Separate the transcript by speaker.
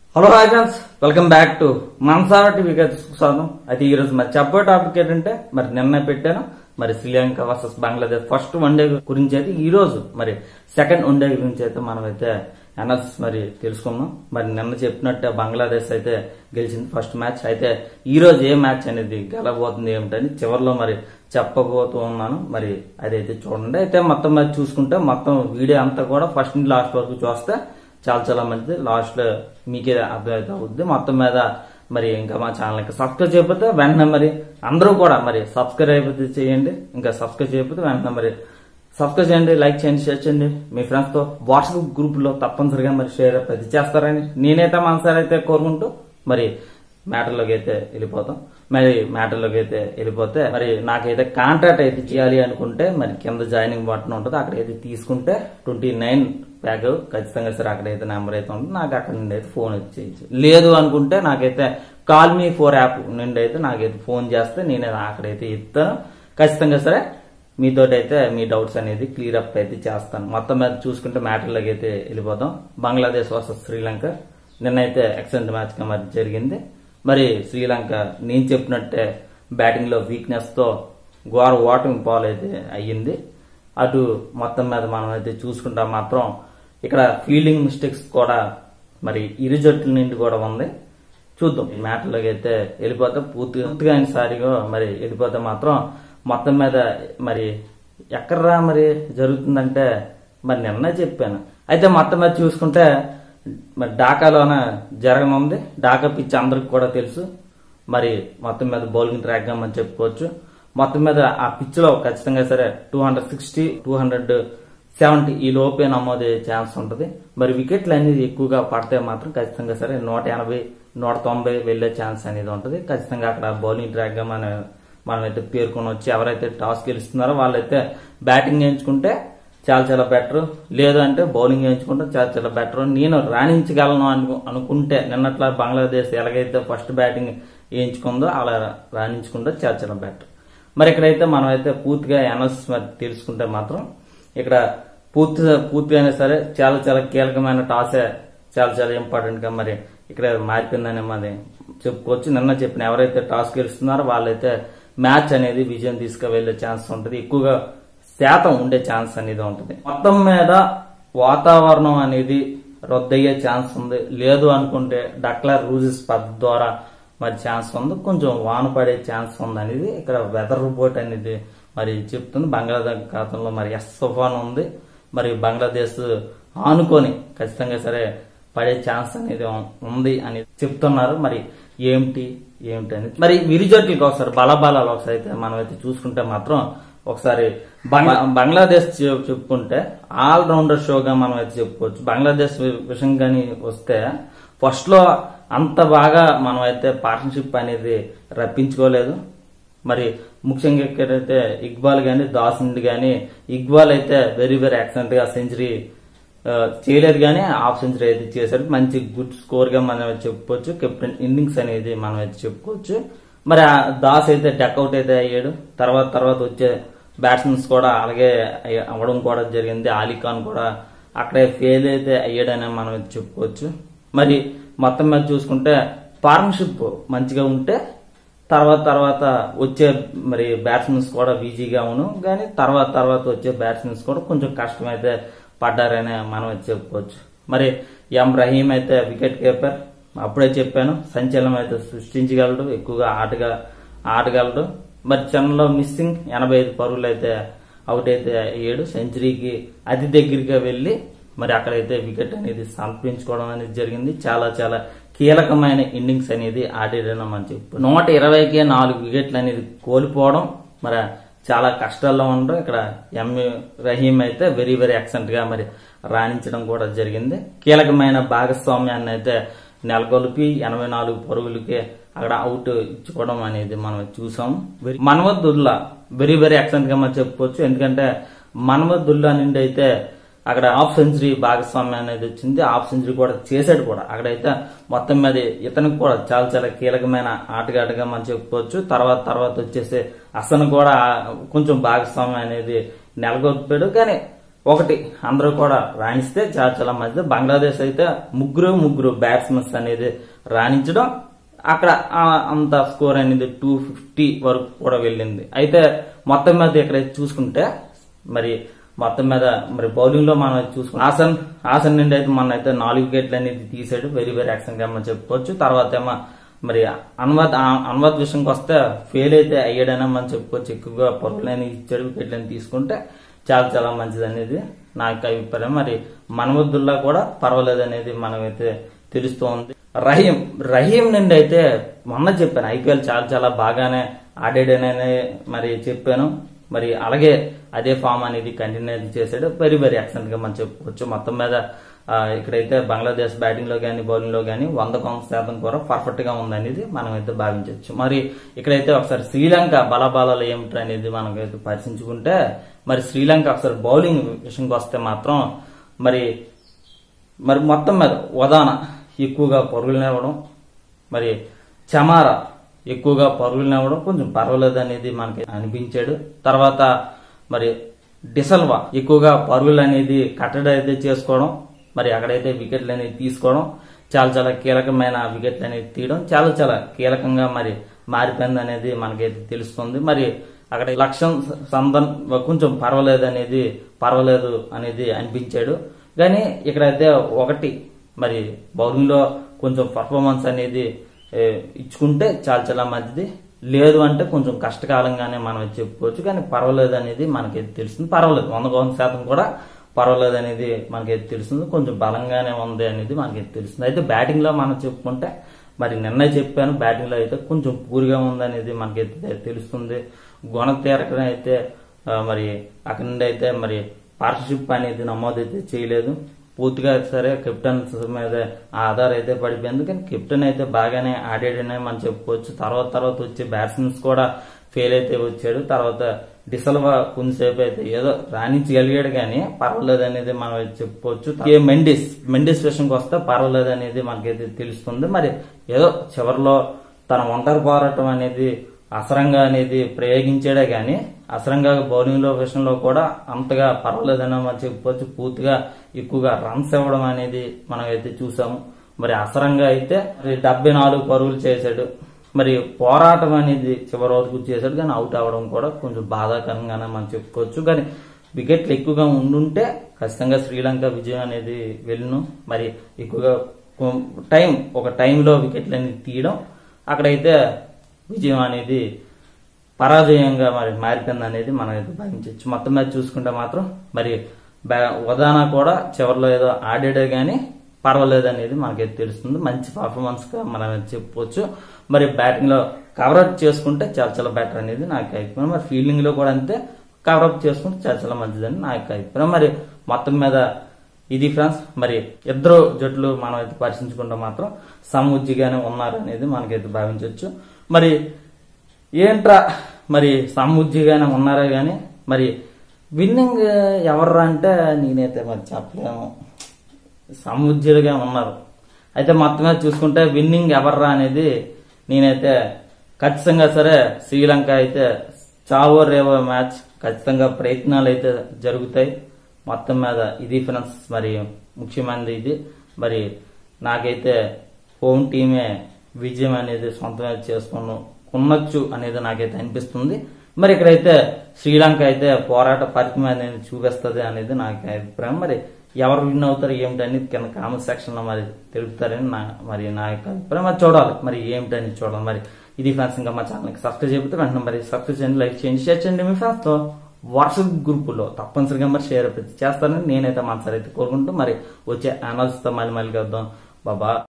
Speaker 1: hello hi friends welcome back to మనసారా టీవీకి స్వాగతం అయితే ఈ రోజు మరి చెప్పే టాపిక్ ఏంటంటే మరి నిన్న పెట్టాను మరి Sri Lanka versus Bangladesh first one day గురించి అయితే ఈ రోజు మరి సెకండ్ వన్డే గురించి అయితే మనం అయితే అనాలిసిస్ మరి తెలుసుకుందాం మరి నిన్న చెప్పినట్టే బంగ్లాదేశ్ అయితే గెలిచింది ఫస్ట్ మ్యాచ్ అయితే ఈ రోజు ఏ మ్యాచ్ అనేది గెలబోతుంది ఏమిటని చివరిలో మరి చెప్పబోతూ ఉన్నాను మరి అదైతే చూడండి అయితే మొత్తం మ్యాచ్ చూసుకుంటే మొత్తం వీడియో అంతా కూడా ఫస్ట్ నుంచి లాస్ట్ వరకు చూస్తే చాలా చాలా మంచిది లాస్ట్ లో మీకే అర్థమైతే అవుద్ది మొత్తం మీద మరి ఇంకా మా ఛానల్ ఇంకా సబ్స్క్రైబ్ చేయకపోతే వెంటనే మరి అందరూ కూడా మరి సబ్స్క్రైబ్ అయిపోతే చేయండి ఇంకా సబ్స్క్రైబ్ చేయకపోతే వెంటనే మరి సబ్స్క్రైబ్ చేయండి లైక్ చేయండి షేర్ చేయండి మీ ఫ్రెండ్స్ తో వాట్సాప్ గ్రూప్ లో తప్పనిసరిగా మరి షేర్ అది చేస్తారని నేనైతే మనసారి అయితే కోరుకుంటూ మరి మ్యాటర్లోకి అయితే వెళ్ళిపోతాం మరి మ్యాటర్లోకి అయితే వెళ్ళిపోతే మరి నాకైతే కాంట్రాక్ట్ అయితే చేయాలి అనుకుంటే మరి కింద జాయినింగ్ బటన్ ఉంటుంది అక్కడైతే తీసుకుంటే ట్వంటీ నైన్ ప్యాక్ ఖచ్చితంగా సరే అక్కడైతే నెంబర్ అయితే ఉంటుంది నాకు అక్కడ నుండి అయితే ఫోన్ వచ్చేయచ్చు లేదు అనుకుంటే నాకైతే కాల్ మీ ఫోర్ యాప్ నుండి అయితే నాకైతే ఫోన్ చేస్తే నేను అక్కడైతే ఇస్తాను ఖచ్చితంగా సరే మీతో అయితే మీ డౌట్స్ అనేది క్లియర్ అప్ అయితే చేస్తాను మొత్తం మీద చూసుకుంటే మ్యాటర్లోకి అయితే వెళ్ళిపోతాం బంగ్లాదేశ్ వర్సెస్ శ్రీలంక నిన్నైతే ఎక్సలెంట్ మ్యాచ్ గా మరి జరిగింది మరి శ్రీలంక నేను చెప్పినట్టే బ్యాటింగ్ లో వీక్నెస్ తో ఘోర ఓటమి పాలైతే అయ్యింది అటు మొత్తం మీద మనం అయితే చూసుకుంటా మాత్రం ఇక్కడ ఫీల్డింగ్ మిస్టేక్స్ కూడా మరి ఇరు జట్ల నుండి కూడా ఉంది చూద్దాం ఈ మ్యాటర్లోకి అయితే వెళ్ళిపోతే పూర్తిగా పూర్తిగా సారిగా మరి వెళ్ళిపోతే మాత్రం మొత్తం మీద మరి ఎక్కడరా మరి జరుగుతుందంటే మరి నిన్న చెప్పాను అయితే మొత్తం మీద చూసుకుంటే మరి ఢాకాలోన జరగనుంది ఢాకా పిచ్ అందరికి కూడా తెలుసు మరి మొత్తం మీద బౌలింగ్ ట్రాక్ గా మనం చెప్పుకోవచ్చు మొత్తం మీద ఆ పిచ్ లో ఖచ్చితంగా సరే two hundred sixty two hundred seventy ఈ లోపే నమోదే ఛాన్స్ ఉంటుంది మరి వికెట్లు అనేది ఎక్కువగా పడితే మాత్రం ఖచ్చితంగా సరే నూట ఎనభై నూట తొంభై వెళ్లే ఛాన్స్ అనేది ఉంటుంది ఖచ్చితంగా అక్కడ బౌలింగ్ ట్రాక్ గా మన మనమైతే పేర్కొని వచ్చి ఎవరైతే టాస్ గెలుస్తున్నారో వాళ్ళైతే బ్యాటింగ్ చేయించుకుంటే చాలా చాలా బెటర్ లేదు అంటే బౌలింగ్ వేయించుకుంటే చాలా చాలా బెటర్ నేను రాణించగలను అను అనుకుంటే నిన్నట్లా బంగ్లాదేశ్ ఎలాగైతే ఫస్ట్ బ్యాటింగ్ వేయించుకుందో అలా రాణించుకుంటే చాలా చాలా బెటర్ మరి ఇక్కడైతే మనం అయితే పూర్తిగా ఎనలిసిస్ మరి తెలుసుకుంటే మాత్రం ఇక్కడ పూర్తి పూర్తిగా సరే చాలా చాలా కీలకమైన టాసే చాలా చాలా ఇంపార్టెంట్ గా మరి ఇక్కడ మారిపోయిందని మరి చెప్పుకోవచ్చు నిన్న చెప్పిన ఎవరైతే టాస్ గెలుస్తున్నారో వాళ్ళైతే మ్యాచ్ అనేది విజయం తీసుకువెళ్లే ఛాన్స్ ఉంటుంది ఎక్కువగా శాతం ఉండే ఛాన్స్ అనేది ఉంటుంది మొత్తం మీద వాతావరణం అనేది రద్దయ్యే ఛాన్స్ ఉంది లేదు అనుకుంటే డక్లర్ రూజెస్ పద్ధతి ద్వారా మరి ఛాన్స్ ఉంది కొంచెం వాన పడే ఛాన్స్ ఉంది అనేది ఇక్కడ వెదర్ రిపోర్ట్ అనేది మరి చెప్తుంది బంగ్లాదేశ్ ఖాతంలో మరి ఎస్ తుఫాన్ ఉంది మరి బంగ్లాదేశ్ ఆనుకొని ఖచ్చితంగా సరే పడే ఛాన్స్ అనేది ఉంది అని చెప్తున్నారు మరి ఏమిటి ఏమిటి అని మరి విరి జట్లకి ఒకసారి బలబలాలు ఒకసారి అయితే మనం అయితే చూసుకుంటే మాత్రం ఒకసారి బంగ్లా- బంగ్లాదేశ్ చె- చెప్పుకుంటే ఆల్ రౌండర్ షోగా మనం అయితే చెప్పుకోవచ్చు బంగ్లాదేశ్ వి- విషయం కానీ వస్తే ఫస్ట్ లో అంత బాగా మనం అయితే పార్ట్నర్షిప్ అనేది రప్పించుకోలేదు మరి ముఖ్యంగా ఎక్కడైతే ఇక్బాల్ గాని దాసిండ్ గాని ఇక్బాల్ అయితే వెరీ వెరీ ఎక్సలెంట్ గా సెంచరీ ఆ, చేయలేదు కానీ హాఫ్ సెంచరీ అయితే చేశాడు మంచి గుడ్ స్కోర్ గా మనం అయితే చెప్పుకోవచ్చు కెప్టెన్ ఇన్నింగ్స్ అనేది మనం అయితే చెప్పుకోవచ్చు మరి ఆ దాస్ అయితే డక్అవుట్ అయితే అయ్యాడు తర్వాత తర్వాత వచ్చే బ్యాట్స్మెన్స్ కూడా అలాగే అయ్య- అవ్వడం కూడా జరిగింది ఆలీ ఖాన్ కూడా అక్కడే ఫెయిల్ అయితే అయ్యాడని మనం అయితే చెప్పుకోవచ్చు మరి మొత్తం మీద చూసుకుంటే పార్ట్నర్షిప్ మంచిగా ఉంటే తర్వాత తర్వాత వచ్చే మరి బ్యాట్స్మెన్స్ కూడా ఈజీగా ఉను కానీ తర్వాత తర్వాత వచ్చే బ్యాట్స్మెన్స్ కూడా కొంచెం కష్టమైతే పడ్డారని మనం అయితే చెప్పుకోవచ్చు మరి ఎం రహీం అయితే వికెట్ కీపర్ అప్పుడే చెప్పాను సంచలనం అయితే సృష్టించగలడు ఎక్కువగా ఆటగా ఆడగలడు మరి చెన్నలో మిస్సింగ్ ఎనభై ఐదు పరుగులు అయితే అవుట్ అయితే అయ్యాడు సెంచరీకి అతి దగ్గరగా వెళ్ళి మరి అక్కడైతే వికెట్ అనేది సంపించుకోవడం అనేది జరిగింది చాలా చాలా కీలకమైన ఇన్నింగ్స్ అనేది ఆడాడని మనం చెప్పు నూట ఇరవైకే నాలుగు వికెట్లు అనేది కోల్పోవడం మరి చాలా కష్టాల్లో ఉండడం ఇక్కడ ఎం రహీం అయితే వెరీ వెరీ ఎక్సలెంట్ గా మరి రాణించడం కూడా జరిగింది కీలకమైన భాగస్వామ్యాన్ని అయితే నెలకొల్పి ఎనభై నాలుగు పరుగులకి అక్కడ అవుట్ ఇచ్చుకోవడం అనేది మనం చూసాం మనవద్దుల్లా వెరీ వెరీ ఎక్సలెంట్ గా మనం చెప్పుకోవచ్చు ఎందుకంటే మనవద్దుల్లా నుండి అయితే అక్కడ హాఫ్ సెంచరీ భాగస్వామ్యం అనేది వచ్చింది హాఫ్ సెంచరీ కూడా చేశాడు కూడా అక్కడైతే మొత్తం మీద ఇతనికి కూడా చాలా చాలా కీలకమైన ఆటగాడిగా మనం చెప్పుకోవచ్చు తర్వాత తర్వాత వచ్చేసి అసలు కూడా కొంచెం భాగస్వామ్యం అనేది నెలకొల్పాడు కానీ ఒకటి అందరూ కూడా రాణిస్తే చాలా చాలా మంచిది బంగ్లాదేశ్ అయితే ముగ్గురు ముగ్గురు బ్యాట్స్మెన్స్ అనేది రాణించడం అక్కడ ఆ అంత స్కోర్ అనేది టూ ఫిఫ్టీ వరకు కూడా వెళ్ళింది అయితే మొత్తం మీద ఇక్కడ చూసుకుంటే మరి మొత్తం మీద మరి బౌలింగ్ లో మనం చూసుకుంటే ఆసన్ ఆసన్ నుండి అయితే మన అయితే నాలుగు వికెట్లు అనేది తీసాడు వెరీ వెరీ యాక్షన్ గా మనం చెప్పుకోవచ్చు తర్వాత ఏమో మరి అన్వద్ ఆ- అన్వద్ విషయంకి వస్తే ఫెయిల్ అయితే అయ్యాడని మనం చెప్పుకోవచ్చు ఎక్కువగా పరుగులని ఇచ్చాడు వికెట్లని తీసుకుంటే చాలా చాలా మంచిది అనేది నా యొక్క అభిప్రాయం మరి మనవద్దుల్లా కూడా పర్వాలేదు అనేది మనమైతే తెలుస్తోంది రహీం రహీం నుండి అయితే మొన్న చెప్పాను ఐపీఎల్ చాలా చాలా బాగానే ఆడాడనని మరి చెప్పాను మరి అలాగే అదే ఫామ్ అనేది కంటిన్యూ అయితే చేశాడు వెరీ వెరీ ఎక్సలెంట్ గా మనం చెప్పుకోవచ్చు మొత్తం మీద ఆ, ఇక్కడైతే బంగ్లాదేశ్ బ్యాటింగ్ లో కానీ బౌలింగ్ లో కానీ వంద కొంత శాతం కూడా పర్ఫెక్ట్ గా ఉందనేది మనం అయితే భావించవచ్చు మరి ఇక్కడైతే ఒకసారి శ్రీలంక బలబాలాలు ఏమిటి అనేది మనకైతే పరిశీలించుకుంటే మరి శ్రీలంక ఒకసారి బౌలింగ్ విషయంకి వస్తే మాత్రం మరి మరి మొత్తం మీద ఉదాన ఎక్కువగా పరుగులు ఇవ్వడం మరి చమారా ఎక్కువగా పరుగులు ఇవ్వడం కొంచెం పర్వాలేదు అనేది మనకి అనిపించాడు తర్వాత మరి డిసల్వా ఎక్కువగా పరుగులు అనేది కట్టడి అయితే చేసుకోవడం మరి అక్కడైతే వికెట్లు అనేది తీసుకోవడం చాలా చాలా కీలకమైన వికెట్లు అనేది తీయడం చాలా చాలా కీలకంగా మరి మారిపోయింది అనేది మనకైతే తెలుస్తుంది మరి అక్కడ లక్ష్యం సందన్ కొంచెం పర్వాలేదు అనేది పర్వాలేదు అనేది అనిపించాడు కానీ ఇక్కడైతే ఒకటి మరి బౌలింగ్ లో కొంచెం పర్ఫార్మెన్స్ అనేది ఏ, ఇచ్చుకుంటే చాలా చాలా మంచిది లేదు అంటే కొంచెం కష్టకాలంగానే మనం చెప్పుకోవచ్చు కానీ పర్వాలేదు అనేది మనకైతే తెలుస్తుంది పర్వాలేదు వంద వంద శాతం కూడా పర్వాలేదు అనేది మనకైతే తెలుస్తుంది కొంచెం బలంగానే ఉంది అనేది మనకైతే తెలుస్తుంది అయితే బ్యాటింగ్ లో మనం చెప్పుకుంటే మరి నిన్న చెప్పాను బ్యాటింగ్ లో అయితే కొంచెం పూర్గా ఉంది అనేది మనకైతే తెలుస్తుంది గుణతీరకం అయితే ఆ, మరి అక్కడి నుండి అయితే మరి పార్ట్నర్షిప్ అనేది నమోదైతే చేయలేదు పూర్తిగా సరే కెప్టెన్ మీద ఆధార్ అయితే పడిపోయింది కానీ కెప్టెన్ అయితే బాగానే ఆడాడనే మనం చెప్పుకోవచ్చు తర్వాత తర్వాత వచ్చే బ్యాట్స్మెన్స్ కూడా ఫెయిల్ అయితే వచ్చాడు తర్వాత డిసల్వా కొంతసేపు అయితే ఏదో రాణించగలిగాడు కానీ పర్వాలేదు అనేది మనం అయితే చెప్పుకోవచ్చు ఏ మెండిస్ మెండిస్ విషయంకి వస్తే పర్వాలేదు అనేది మనకైతే తెలుస్తుంది మరి ఏదో చివరిలో తన ఒంటరి పోరాటం అనేది అసరంగా అనేది ప్రయోగించాడే గాని అసరంగా బౌలింగ్ లో విషయంలో కూడా అంతగా పర్వాలేదని మనం చెప్పుకోవచ్చు పూర్తిగా ఎక్కువగా రన్స్ ఇవ్వడం అనేది మనం అయితే చూసాము మరి అసరంగా అయితే మరి డెబ్బై నాలుగు పరుగులు చేశాడు మరి పోరాటం అనేది చివరి వరకు చేశాడు కానీ అవుట్ అవ్వడం కూడా కొంచెం బాధాకరంగానే మనం చెప్పుకోవచ్చు కానీ వికెట్లు ఎక్కువగా ఉండుంటే ఖచ్చితంగా శ్రీలంక విజయం అనేది వెళ్ళును మరి ఎక్కువగా కొ- టైం ఒక టైంలో వికెట్లు అనేది తీయడం అక్కడైతే విజయం అనేది పరాజయంగా మరి మారిపోయింది అనేది మనం అయితే భావించవచ్చు మొత్తం మీద చూసుకుంటే మాత్రం మరి బ్యా- ఉదాహరణ కూడా చివరిలో ఏదో ఆడాడే గానీ పర్వాలేదు అనేది మనకైతే తెలుస్తుంది మంచి పర్ఫార్మెన్స్ గా మనం అయితే చెప్పుకోవచ్చు మరి బ్యాటింగ్ లో కవరప్ చేసుకుంటే చాలా చాలా బెటర్ అనేది నాకు అభిప్రాయం మరి ఫీల్డింగ్ లో కూడా అంతే కవరప్ చేసుకుంటే చాలా చాలా మంచిదని నా యొక్క అభిప్రాయం మరి మొత్తం మీద ఇది ఫ్రెండ్స్ మరి ఇద్దరు జట్లు మనం అయితే పరిశీలించుకుంటే మాత్రం సముజ్జిగానే ఉన్నారు అనేది మనకైతే భావించవచ్చు మరి ఏంట్రా మరి సముజ్జిగానే ఉన్నారా గాని మరి విన్నింగ్ ఎవర్రా అంటే నేనైతే మరి చెప్పలేము సముజ్జులుగా ఉన్నారు అయితే మొత్తం మీద చూసుకుంటే విన్నింగ్ ఎవర్రా అనేది నేనైతే ఖచ్చితంగా సరే శ్రీలంక అయితే చావో రేవో మ్యాచ్ ఖచ్చితంగా ప్రయత్నాలు అయితే జరుగుతాయి మొత్తం మీద ఇది ఫ్రెండ్స్ మరి ముఖ్యమైనది ఇది మరి నాకైతే హోమ్ టీమే విజయం అనేది సొంతంగా చేసుకున్న కొనొచ్చు అనేది నాకైతే అనిపిస్తుంది మరి ఇక్కడైతే శ్రీలంక అయితే పోరాట పరిచయం అనేది చూపిస్తుంది అనేది నాకు అభిప్రాయం మరి ఎవరు విన్ అవుతారు ఏమిటి అనేది కింద కామెంట్ సెక్షన్ లో మరి తెలుపుతారని నా మరి నా యొక్క అభిప్రాయం మరి చూడాలి మరి ఏమిటని చూడాలి మరి ఇది ఫ్రెండ్స్ ఇంకా మా ఛానల్కి సబ్స్క్రైబ్ చెబితే వెంటనే మరి సబ్స్క్రైబ్ చేయండి లైక్ చేయండి షేర్ చేయండి మీ ఫ్రెండ్స్ తో వాట్సాప్ గ్రూపులో తప్పనిసరిగా మరి షేర్ చేస్తానని నేనైతే మనసారి అయితే కోరుకుంటూ మరి వచ్చే అనాలిసితో మళ్ళీ మళ్ళీ కలుద్దాం బాబా